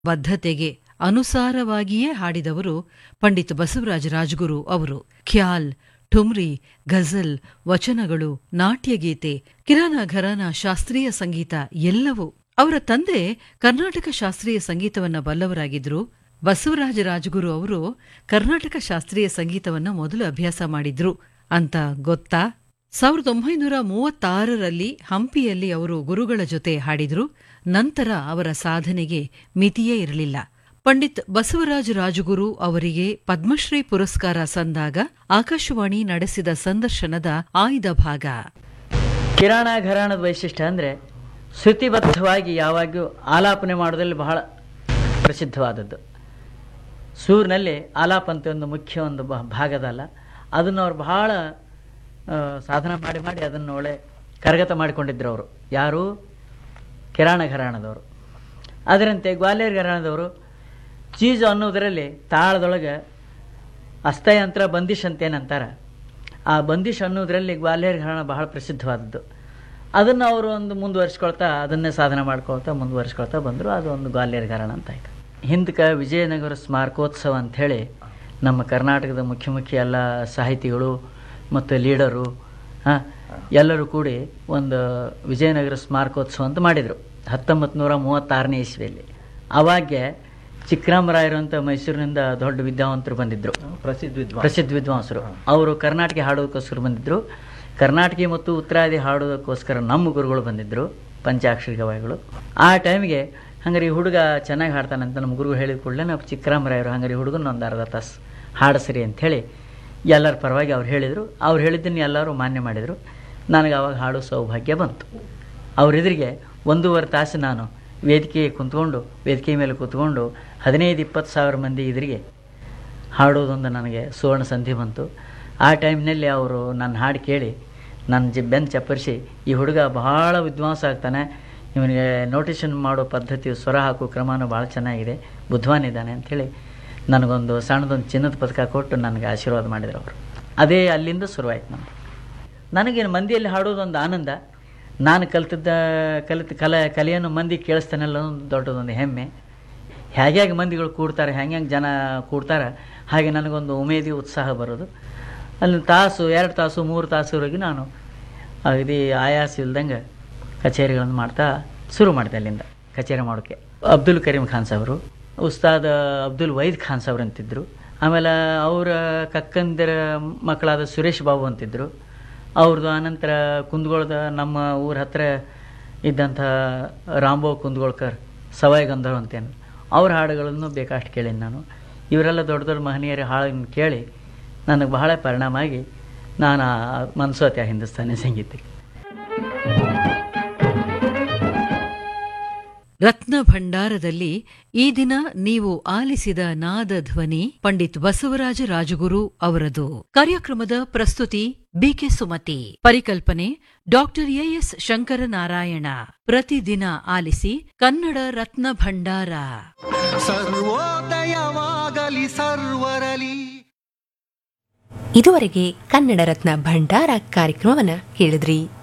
ಬದ್ಧತೆಗೆ ಅನುಸಾರವಾಗಿಯೇ ಹಾಡಿದವರು ಪಂಡಿತ್ ಬಸವರಾಜ ರಾಜಗುರು ಅವರು ಖ್ಯಾಲ್ ಠುಮ್ರಿ ಗಜಲ್ ವಚನಗಳು ನಾಟ್ಯಗೀತೆ ಕಿರಾನ ಘರಾನ ಶಾಸ್ತ್ರೀಯ ಸಂಗೀತ ಎಲ್ಲವೂ ಅವರ ತಂದೆ ಕರ್ನಾಟಕ ಶಾಸ್ತ್ರೀಯ ಸಂಗೀತವನ್ನ ಬಲ್ಲವರಾಗಿದ್ರು ಬಸವರಾಜ ರಾಜಗುರು ಅವರು ಕರ್ನಾಟಕ ಶಾಸ್ತ್ರೀಯ ಸಂಗೀತವನ್ನ ಮೊದಲು ಅಭ್ಯಾಸ ಮಾಡಿದ್ರು ಅಂತ ಗೊತ್ತಾ ಸಾವಿರದ ಒಂಬೈನೂರ ಮೂವತ್ತಾರರಲ್ಲಿ ಹಂಪಿಯಲ್ಲಿ ಅವರು ಗುರುಗಳ ಜೊತೆ ಹಾಡಿದ್ರು ನಂತರ ಅವರ ಸಾಧನೆಗೆ ಮಿತಿಯೇ ಇರಲಿಲ್ಲ ಪಂಡಿತ್ ಬಸವರಾಜ ರಾಜಗುರು ಅವರಿಗೆ ಪದ್ಮಶ್ರೀ ಪುರಸ್ಕಾರ ಸಂದಾಗ ಆಕಾಶವಾಣಿ ನಡೆಸಿದ ಸಂದರ್ಶನದ ಆಯ್ದ ಭಾಗ ಕಿರಾಣ ಘರಾಣದ ವೈಶಿಷ್ಟ್ಯ ಅಂದರೆ ಶ್ರುತಿಬದ್ಧವಾಗಿ ಯಾವಾಗ್ಯೂ ಆಲಾಪನೆ ಮಾಡೋದ್ರಲ್ಲಿ ಬಹಳ ಪ್ರಸಿದ್ಧವಾದದ್ದು ಸೂರಿನಲ್ಲಿ ಆಲಾಪ ಅಂತ ಒಂದು ಮುಖ್ಯ ಒಂದು ಬ- ಭಾಗದಲ್ಲ ಅದನ್ನು ಅವ್ರು ಬಹಳ ಆ, ಸಾಧನ ಮಾಡಿ ಮಾಡಿ ಅದನ್ನು ಒಳ್ಳೆ ಕರಗತ ಮಾಡಿಕೊಂಡಿದ್ರು ಅವರು ಯಾರು ಕಿರಾಣ ಘರಾಣದವರು ಅದರಂತೆ ಗ್ವಾಲಿಯರ್ ಘರಾಣದವರು ಚೀಜು ಅನ್ನೋದರಲ್ಲಿ ತಾಳದೊಳಗೆ ಅಸ್ತಯಂತ್ರ ಬಂದಿಶ್ ಅಂತ ಏನಂತಾರೆ ಆ ಬಂದಿಶ್ ಅನ್ನೋದರಲ್ಲಿ ಗ್ವಾಲಿಯರ್ ಘರಾಣ ಬಹಳ ಪ್ರಸಿದ್ಧವಾದದ್ದು ಅದನ್ನು ಅವರು ಒಂದು ಮುಂದುವರಿಸ್ಕೊಳ್ತಾ ಅದನ್ನೇ ಸಾಧನೆ ಮಾಡ್ಕೊಳ್ತಾ ಮುಂದುವರಿಸ್ಕೊಳ್ತಾ ಬಂದರು ಅದು ಒಂದು ಗ್ವಾಲಿಯರ್ ಘರಾಣ ಅಂತ ಆಯಿತು ಹಿಂದಕ್ಕೆ ವಿಜಯನಗರ ಸ್ಮಾರಕೋತ್ಸವ ಅಂಥೇಳಿ ನಮ್ಮ ಕರ್ನಾಟಕದ ಮುಖ್ಯ ಮುಖ್ಯ ಎಲ್ಲ ಸಾಹಿತಿಗಳು ಮತ್ತು ಲೀಡರು ಹಾಂ ಎಲ್ಲರೂ ಕೂಡಿ ಒಂದು ವಿಜಯನಗರ ಸ್ಮಾರಕೋತ್ಸವ ಅಂತ ಮಾಡಿದರು ಹತ್ತೊಂಬತ್ತು ನೂರ ಮೂವತ್ತಾರನೇ ಇಸ್ವಿಯಲ್ಲಿ ಅವಾಗೆ ಚಿಕ್ಕರಾಮರಾಯರು ಅಂತ ಮೈಸೂರಿನಿಂದ ದೊಡ್ಡ ವಿದ್ಯಾವಂತರು ಬಂದಿದ್ದರು ಪ್ರಸಿದ್ಧ ವಿದ್ವಾಂಸ ಪ್ರಸಿದ್ಧ ವಿದ್ವಾಂಸರು ಅವರು ಕರ್ನಾಟಕ ಹಾಡೋದಕ್ಕೋಸ್ಕರ ಬಂದಿದ್ದರು ಕರ್ನಾಟಕ ಮತ್ತು ಉತ್ತರಾದಿ ಹಾಡೋದಕ್ಕೋಸ್ಕರ ನಮ್ಮ ಗುರುಗಳು ಬಂದಿದ್ದರು ಪಂಚಾಕ್ಷರಿ ಗವಾಯಿಗಳು ಆ ಟೈಮಿಗೆ ಹಂಗಾರೆ ಈ ಹುಡುಗ ಚೆನ್ನಾಗಿ ಹಾಡ್ತಾನಂತ ನಮ್ಮ ಗುರುಗಳು ಹೇಳಿದ ಕೂಡಲೇ ನಾವು ಚಿಕ್ಕರಾಮರಾಯರು ಹಂಗಾರೆ ಈ ಹುಡುಗನ ಒಂದು ಅರ್ಧ ತಾಸು ಹಾಡಿಸ್ರಿ ಅಂಥೇಳಿ ಎಲ್ಲರ ಪರವಾಗಿ ಅವ್ರು ಹೇಳಿದರು ಅವ್ರು ಹೇಳಿದ್ದನ್ನು ಎಲ್ಲರೂ ಮಾನ್ಯ ಮಾಡಿದರು ನನಗೆ ಅವಾಗ ಹಾಡೋ ಸೌಭಾಗ್ಯ ಬಂತು ಅವರೆದುರಿಗೆ ಒಂದೂವರೆ ತಾಸು ನಾನು ವೇದಿಕೆ ಕುಂತ್ಕೊಂಡು ವೇದಿಕೆ ಮೇಲೆ ಕೂತ್ಕೊಂಡು ಹದಿನೈದು ಇಪ್ಪತ್ತು ಸಾವಿರ ಮಂದಿ ಎದುರಿಗೆ ಹಾಡೋದೊಂದು ನನಗೆ ಸುವರ್ಣ ಸಂಧಿ ಬಂತು ಆ ಟೈಮ್ನಲ್ಲಿ ಅವರು ನನ್ನ ಹಾಡು ಕೇಳಿ ನನ್ನ ಜಿ ಬೆನ್ನು ಚಪ್ಪರಿಸಿ ಈ ಹುಡುಗ ಬಹಳ ವಿದ್ವಾಂಸ ಆಗ್ತಾನೆ ಇವನಿಗೆ ನೋಟಿಷನ್ ಮಾಡೋ ಪದ್ಧತಿ ಸ್ವರ ಹಾಕೋ ಕ್ರಮನೂ ಭಾಳ ಚೆನ್ನಾಗಿದೆ ಬುದ್ಧವಾನಿದ್ದಾನೆ ಅಂಥೇಳಿ ನನಗೊಂದು ಸಣ್ಣದೊಂದು ಚಿನ್ನದ ಪದಕ ಕೊಟ್ಟು ನನಗೆ ಆಶೀರ್ವಾದ ಮಾಡಿದ್ರು ಅವರು ಅದೇ ಅಲ್ಲಿಂದ ಶುರುವಾಯ್ತು ನಮ್ಮದು ನನಗೇನು ಮಂದಿಯಲ್ಲಿ ಹಾಡೋದೊಂದು ಆನಂದ ನಾನು ಕಲ್ತಿದ್ದ ಕಲಿತ ಕಲೆ ಕಲೆಯನ್ನು ಮಂದಿ ಕೇಳಿಸ್ತಾನಲ್ಲ ಒಂದು ದೊಡ್ಡದೊಂದು ಹೆಮ್ಮೆ ಹೇಗೆ ಮಂದಿಗಳು ಕೂಡ್ತಾರೆ ಹೆಂಗೆ ಹೆಂಗೆ ಜನ ಕೂಡ್ತಾರೆ ಹಾಗೆ ನನಗೊಂದು ಉಮೇದಿ ಉತ್ಸಾಹ ಬರೋದು ಅಲ್ಲಿ ತಾಸು ಎರಡು ತಾಸು ಮೂರು ತಾಸುವರೆಗೆ ನಾನು ಅಗದಿ ಆಯಾಸ ಇಲ್ದಂಗೆ ಕಚೇರಿಗಳನ್ನು ಮಾಡ್ತಾ ಶುರು ಮಾಡಿದೆ ಅಲ್ಲಿಂದ ಕಚೇರಿ ಮಾಡೋಕ್ಕೆ ಅಬ್ದುಲ್ ಕರೀಂ ಖಾನ್ ಸಾವರು ಉಸ್ತಾದ್ ಅಬ್ದುಲ್ ವೈದ್ ಖಾನ್ ಸಾವ್ರು ಅಂತಿದ್ದರು ಆಮೇಲೆ ಅವರ ಕಕ್ಕಂದಿರ ಮಕ್ಕಳಾದ ಸುರೇಶ್ ಬಾಬು ಅಂತಿದ್ದರು ಅವ್ರದ್ದು ಆನಂತರ ಕುಂದಗೋಳದ ನಮ್ಮ ಊರ ಹತ್ರ ಇದ್ದಂಥ ರಾಂಬೋ ಕುಂದಗೋಳ್ಕರ್ ಸವಾಯಿ ಗಂಧರ್ವ ಅಂತೇನು ಅವ್ರ ಹಾಡುಗಳನ್ನು ಬೇಕಷ್ಟು ಕೇಳೀನಿ ನಾನು ಇವರೆಲ್ಲ ದೊಡ್ಡ ದೊಡ್ಡ ಮಹನೀಯರ ಹಾಡನ್ನು ಕೇಳಿ ನನಗೆ ಬಹಳ ಪರಿಣಾಮ ಆಗಿ ನಾನು ಮನ್ಸೋತೆ ಹಿಂದೂಸ್ತಾನಿ ಸಂಗೀತಕ್ಕೆ ರತ್ನ ಭಂಡಾರದಲ್ಲಿ ಈ ದಿನ ನೀವು ಆಲಿಸಿದ ನಾದ ಧ್ವನಿ ಪಂಡಿತ್ ಬಸವರಾಜ ರಾಜಗುರು ಅವರದು ಕಾರ್ಯಕ್ರಮದ ಪ್ರಸ್ತುತಿ ಬಿಕೆ ಸುಮತಿ ಪರಿಕಲ್ಪನೆ ಡಾಕ್ಟರ್ ಎಎಸ್ ಶಂಕರನಾರಾಯಣ ಪ್ರತಿದಿನ ಆಲಿಸಿ ಕನ್ನಡ ರತ್ನ ಭಂಡಾರ ಸರ್ವೋದಯವಾಗಲಿ ಸರ್ವರಲಿ ಇದುವರೆಗೆ ಕನ್ನಡ ರತ್ನ ಭಂಡಾರ ಕಾರ್ಯಕ್ರಮವನ್ನ ಕೇಳಿದ್ರಿ